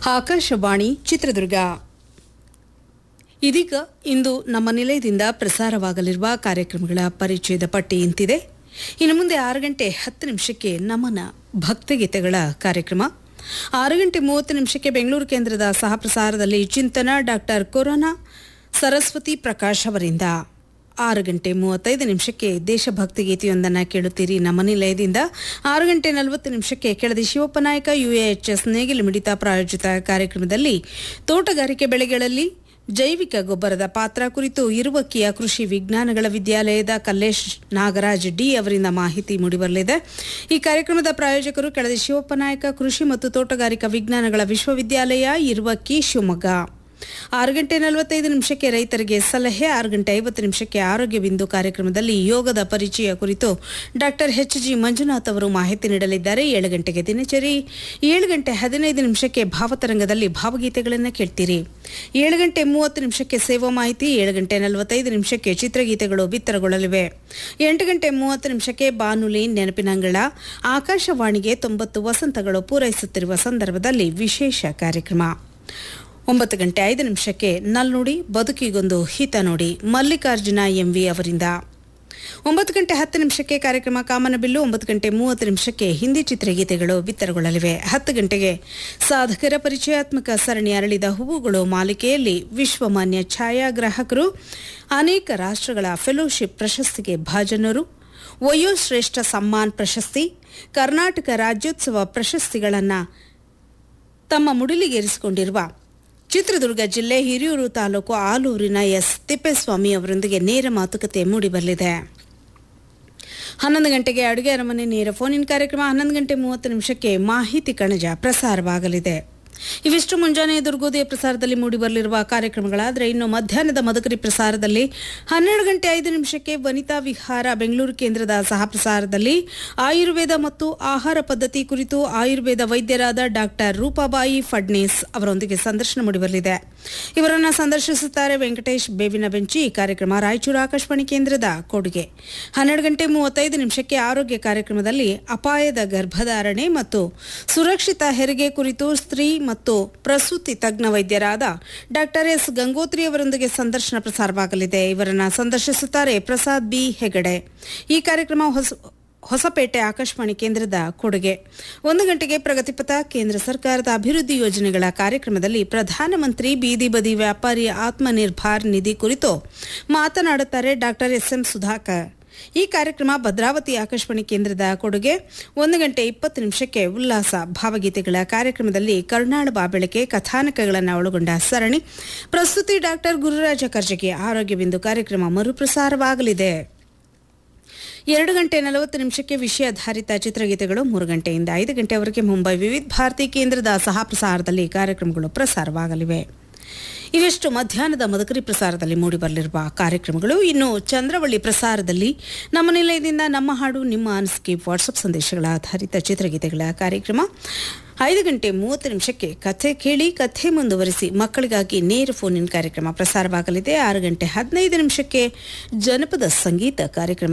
ಆಕಾಶವಾಣಿ ಚಿತ್ರದುರ್ಗ ಇದೀಗ ಇಂದು ನಮ್ಮ ನಿಲಯದಿಂದ ಪ್ರಸಾರವಾಗಲಿರುವ ಕಾರ್ಯಕ್ರಮಗಳ ಪರಿಚಯದ ಪಟ್ಟಿ ಇಂತಿದೆ ಇನ್ನು ಮುಂದೆ ಆರು ಗಂಟೆ ಹತ್ತು ನಿಮಿಷಕ್ಕೆ ನಮನ ಭಕ್ತಿಗೀತೆಗಳ ಕಾರ್ಯಕ್ರಮ ಆರು ಗಂಟೆ ಮೂವತ್ತು ನಿಮಿಷಕ್ಕೆ ಬೆಂಗಳೂರು ಕೇಂದ್ರದ ಸಹ ಪ್ರಸಾರದಲ್ಲಿ ಚಿಂತನ ಡಾಕ್ಟರ್ ಕೊರೋನಾ ಸರಸ್ವತಿ ಪ್ರಕಾಶ್ ಅವರಿಂದ ಆರು ಗಂಟೆ ಮೂವತ್ತೈದು ನಿಮಿಷಕ್ಕೆ ದೇಶಭಕ್ತಿ ಗೀತೆಯೊಂದನ್ನು ಕೇಳುತ್ತೀರಿ ನಮ್ಮ ನಿಲಯದಿಂದ ಆರು ಗಂಟೆ ನಲವತ್ತು ನಿಮಿಷಕ್ಕೆ ಕೆಳದಿ ಶಿವಪ್ಪ ನಾಯಕ ಯುಎಎಚ್ಎಸ್ ನೇಗಿಲು ಮಿಡಿತ ಪ್ರಾಯೋಜಿತ ಕಾರ್ಯಕ್ರಮದಲ್ಲಿ ತೋಟಗಾರಿಕೆ ಬೆಳೆಗಳಲ್ಲಿ ಜೈವಿಕ ಗೊಬ್ಬರದ ಪಾತ್ರ ಕುರಿತು ಇರುವಕ್ಕಿಯ ಕೃಷಿ ವಿಜ್ಞಾನಗಳ ವಿದ್ಯಾಲಯದ ಕಲ್ಲೇಶ್ ನಾಗರಾಜ್ ಡಿ ಅವರಿಂದ ಮಾಹಿತಿ ಮೂಡಿಬರಲಿದೆ ಈ ಕಾರ್ಯಕ್ರಮದ ಪ್ರಾಯೋಜಕರು ಕೆಳದಿ ಶಿವಪ್ಪ ನಾಯಕ ಕೃಷಿ ಮತ್ತು ತೋಟಗಾರಿಕಾ ವಿಜ್ಞಾನಗಳ ವಿಶ್ವವಿದ್ಯಾಲಯ ಇರುವಕ್ಕಿ ಶಿವಮೊಗ್ಗ ಆರು ಗಂಟೆ ನಲವತ್ತೈದು ನಿಮಿಷಕ್ಕೆ ರೈತರಿಗೆ ಸಲಹೆ ಆರು ಗಂಟೆ ಐವತ್ತು ನಿಮಿಷಕ್ಕೆ ಆರೋಗ್ಯ ಬಿಂದು ಕಾರ್ಯಕ್ರಮದಲ್ಲಿ ಯೋಗದ ಪರಿಚಯ ಕುರಿತು ಡಾಕ್ಟರ್ ಎಚ್ ಜಿ ಮಂಜುನಾಥ್ ಅವರು ಮಾಹಿತಿ ನೀಡಲಿದ್ದಾರೆ ಏಳು ಗಂಟೆಗೆ ದಿನಚರಿ ಏಳು ಗಂಟೆ ಹದಿನೈದು ನಿಮಿಷಕ್ಕೆ ಭಾವತರಂಗದಲ್ಲಿ ಭಾವಗೀತೆಗಳನ್ನು ಕೇಳ್ತೀರಿ ಏಳು ಗಂಟೆ ಮೂವತ್ತು ನಿಮಿಷಕ್ಕೆ ಸೇವಾ ಮಾಹಿತಿ ಏಳು ಗಂಟೆ ನಲವತ್ತೈದು ನಿಮಿಷಕ್ಕೆ ಚಿತ್ರಗೀತೆಗಳು ಬಿತ್ತರಗೊಳ್ಳಲಿವೆ ಎಂಟು ಗಂಟೆ ಮೂವತ್ತು ನಿಮಿಷಕ್ಕೆ ಬಾನುಲಿ ನೆನಪಿನಂಗಳ ಆಕಾಶವಾಣಿಗೆ ತೊಂಬತ್ತು ವಸಂತಗಳು ಪೂರೈಸುತ್ತಿರುವ ಸಂದರ್ಭದಲ್ಲಿ ವಿಶೇಷ ಕಾರ್ಯಕ್ರಮ ಒಂಬತ್ತು ಗಂಟೆ ಐದು ನಿಮಿಷಕ್ಕೆ ನಲ್ನುಡಿ ಬದುಕಿಗೊಂದು ಹಿತ ನೋಡಿ ಮಲ್ಲಿಕಾರ್ಜುನ ಎಂವಿ ಅವರಿಂದ ಒಂಬತ್ತು ಗಂಟೆ ಹತ್ತು ನಿಮಿಷಕ್ಕೆ ಕಾರ್ಯಕ್ರಮ ಕಾಮನಬಿಲ್ಲು ಒಂಬತ್ತು ಗಂಟೆ ಮೂವತ್ತು ನಿಮಿಷಕ್ಕೆ ಹಿಂದಿ ಚಿತ್ರಗೀತೆಗಳು ಬಿತ್ತರಗೊಳ್ಳಲಿವೆ ಹತ್ತು ಗಂಟೆಗೆ ಸಾಧಕರ ಪರಿಚಯಾತ್ಮಕ ಸರಣಿ ಅರಳಿದ ಹೂವುಗಳು ಮಾಲಿಕೆಯಲ್ಲಿ ವಿಶ್ವಮಾನ್ಯ ಛಾಯಾಗ್ರಾಹಕರು ಅನೇಕ ರಾಷ್ಟ್ರಗಳ ಫೆಲೋಶಿಪ್ ಪ್ರಶಸ್ತಿಗೆ ಭಾಜನರು ವಯೋಶ್ರೇಷ್ಠ ಸಮ್ಮಾನ್ ಪ್ರಶಸ್ತಿ ಕರ್ನಾಟಕ ರಾಜ್ಯೋತ್ಸವ ಪ್ರಶಸ್ತಿಗಳನ್ನು ತಮ್ಮ ಮುಡಿಲಿಗೇರಿಸಿಕೊಂಡಿರುವ ಚಿತ್ರದುರ್ಗ ಜಿಲ್ಲೆ ಹಿರಿಯೂರು ತಾಲೂಕು ಆಲೂರಿನ ಎಸ್ ತಿಪ್ಪೇಸ್ವಾಮಿ ಅವರೊಂದಿಗೆ ನೇರ ಮಾತುಕತೆ ಮೂಡಿಬರಲಿದೆ ಹನ್ನೊಂದು ಗಂಟೆಗೆ ಅಡುಗೆ ಅರಮನೆ ನೇರ ಫೋನ್ ಇನ್ ಕಾರ್ಯಕ್ರಮ ಹನ್ನೊಂದು ಗಂಟೆ ಮೂವತ್ತು ನಿಮಿಷಕ್ಕೆ ಮಾಹಿತಿ ಕಣಜ ಪ್ರಸಾರವಾಗಲಿದೆ ಇವಿಷ್ಟು ಮುಂಜಾನೆ ದುರ್ಗೋದಯ ಪ್ರಸಾರದಲ್ಲಿ ಮೂಡಿಬರಲಿರುವ ಕಾರ್ಯಕ್ರಮಗಳಾದರೆ ಇನ್ನು ಮಧ್ಯಾಹ್ನದ ಮದಕರಿ ಪ್ರಸಾರದಲ್ಲಿ ಹನ್ನೆರಡು ಗಂಟೆ ಐದು ನಿಮಿಷಕ್ಕೆ ವನಿತಾ ವಿಹಾರ ಬೆಂಗಳೂರು ಕೇಂದ್ರದ ಸಹ ಪ್ರಸಾರದಲ್ಲಿ ಆಯುರ್ವೇದ ಮತ್ತು ಆಹಾರ ಪದ್ಧತಿ ಕುರಿತು ಆಯುರ್ವೇದ ವೈದ್ಯರಾದ ಡಾಕ್ಟರ್ ರೂಪಾಬಾಯಿ ಫಡ್ನೇಸ್ ಅವರೊಂದಿಗೆ ಸಂದರ್ಶನ ಮೂಡಿಬರಲಿದೆ ಇವರನ್ನು ಸಂದರ್ಶಿಸುತ್ತಾರೆ ವೆಂಕಟೇಶ್ ಬೇವಿನ ಬೆಂಚಿ ಈ ಕಾರ್ಯಕ್ರಮ ರಾಯಚೂರು ಆಕಾಶವಾಣಿ ಕೇಂದ್ರದ ಕೊಡುಗೆ ಹನ್ನೆರಡು ಗಂಟೆ ಮೂವತ್ತೈದು ನಿಮಿಷಕ್ಕೆ ಆರೋಗ್ಯ ಕಾರ್ಯಕ್ರಮದಲ್ಲಿ ಅಪಾಯದ ಗರ್ಭಧಾರಣೆ ಮತ್ತು ಸುರಕ್ಷಿತ ಹೆರಿಗೆ ಕುರಿತು ಸ್ತ್ರೀ ಮತ್ತು ಪ್ರಸೂತಿ ತಜ್ಞ ವೈದ್ಯರಾದ ಡಾಕ್ಟರ್ ಎಸ್ ಗಂಗೋತ್ರಿ ಅವರೊಂದಿಗೆ ಸಂದರ್ಶನ ಪ್ರಸಾರವಾಗಲಿದೆ ಇವರನ್ನ ಸಂದರ್ಶಿಸುತ್ತಾರೆ ಪ್ರಸಾದ್ ಬಿ ಹೆಗಡೆ ಈ ಕಾರ್ಯಕ್ರಮ ಹೊಸ ಹೊಸಪೇಟೆ ಆಕಾಶವಾಣಿ ಕೇಂದ್ರದ ಕೊಡುಗೆ ಒಂದು ಗಂಟೆಗೆ ಪ್ರಗತಿಪಥ ಕೇಂದ್ರ ಸರ್ಕಾರದ ಅಭಿವೃದ್ಧಿ ಯೋಜನೆಗಳ ಕಾರ್ಯಕ್ರಮದಲ್ಲಿ ಪ್ರಧಾನಮಂತ್ರಿ ಬೀದಿ ಬದಿ ವ್ಯಾಪಾರಿ ಆತ್ಮನಿರ್ಭರ್ ನಿಧಿ ಕುರಿತು ಮಾತನಾಡುತ್ತಾರೆ ಡಾಕ್ಟರ್ ಎಸ್ ಎಂ ಸುಧಾಕರ್ ಈ ಕಾರ್ಯಕ್ರಮ ಭದ್ರಾವತಿ ಆಕಾಶವಾಣಿ ಕೇಂದ್ರದ ಕೊಡುಗೆ ಒಂದು ಗಂಟೆ ಇಪ್ಪತ್ತು ನಿಮಿಷಕ್ಕೆ ಉಲ್ಲಾಸ ಭಾವಗೀತೆಗಳ ಕಾರ್ಯಕ್ರಮದಲ್ಲಿ ಕರುನಾಳ ಬಾಬೆಳಕೆ ಕಥಾನಕಗಳನ್ನು ಒಳಗೊಂಡ ಸರಣಿ ಪ್ರಸ್ತುತಿ ಡಾಕ್ಟರ್ ಗುರುರಾಜ ಕರ್ಜಗಿ ಆರೋಗ್ಯ ಬಿಂದು ಕಾರ್ಯಕ್ರಮ ಮರುಪ್ರಸಾರವಾಗಲಿದೆ ಎರಡು ಗಂಟೆ ನಲವತ್ತು ನಿಮಿಷಕ್ಕೆ ವಿಷಯಾಧಾರಿತ ಚಿತ್ರಗೀತೆಗಳು ಮೂರು ಗಂಟೆಯಿಂದ ಐದು ಗಂಟೆವರೆಗೆ ಮುಂಬೈ ವಿವಿಧ ಭಾರತಿ ಕೇಂದ್ರದ ಸಹ ಪ್ರಸಾರದಲ್ಲಿ ಕಾರ್ಯಕ್ರಮಗಳು ಪ್ರಸಾರವಾಗಲಿವೆ ಇವೆಷ್ಟು ಮಧ್ಯಾಹ್ನದ ಮದಕರಿ ಪ್ರಸಾರದಲ್ಲಿ ಮೂಡಿಬರಲಿರುವ ಕಾರ್ಯಕ್ರಮಗಳು ಇನ್ನು ಚಂದ್ರವಳ್ಳಿ ಪ್ರಸಾರದಲ್ಲಿ ನಮ್ಮ ನಿಲಯದಿಂದ ನಮ್ಮ ಹಾಡು ನಿಮ್ಮ ಅನಿಸಿಕೆ ವಾಟ್ಸಪ್ ಸಂದೇಶಗಳ ಆಧಾರಿತ ಚಿತ್ರಗೀತೆಗಳ ಕಾರ್ಯಕ್ರಮ ಐದು ಗಂಟೆ ಮೂವತ್ತು ನಿಮಿಷಕ್ಕೆ ಕಥೆ ಕೇಳಿ ಕಥೆ ಮುಂದುವರಿಸಿ ಮಕ್ಕಳಿಗಾಗಿ ನೇರ ಫೋನ್ ಇನ್ ಕಾರ್ಯಕ್ರಮ ಪ್ರಸಾರವಾಗಲಿದೆ ಆರು ಗಂಟೆ ಹದಿನೈದು ನಿಮಿಷಕ್ಕೆ ಜನಪದ ಸಂಗೀತ ಕಾರ್ಯಕ್ರಮ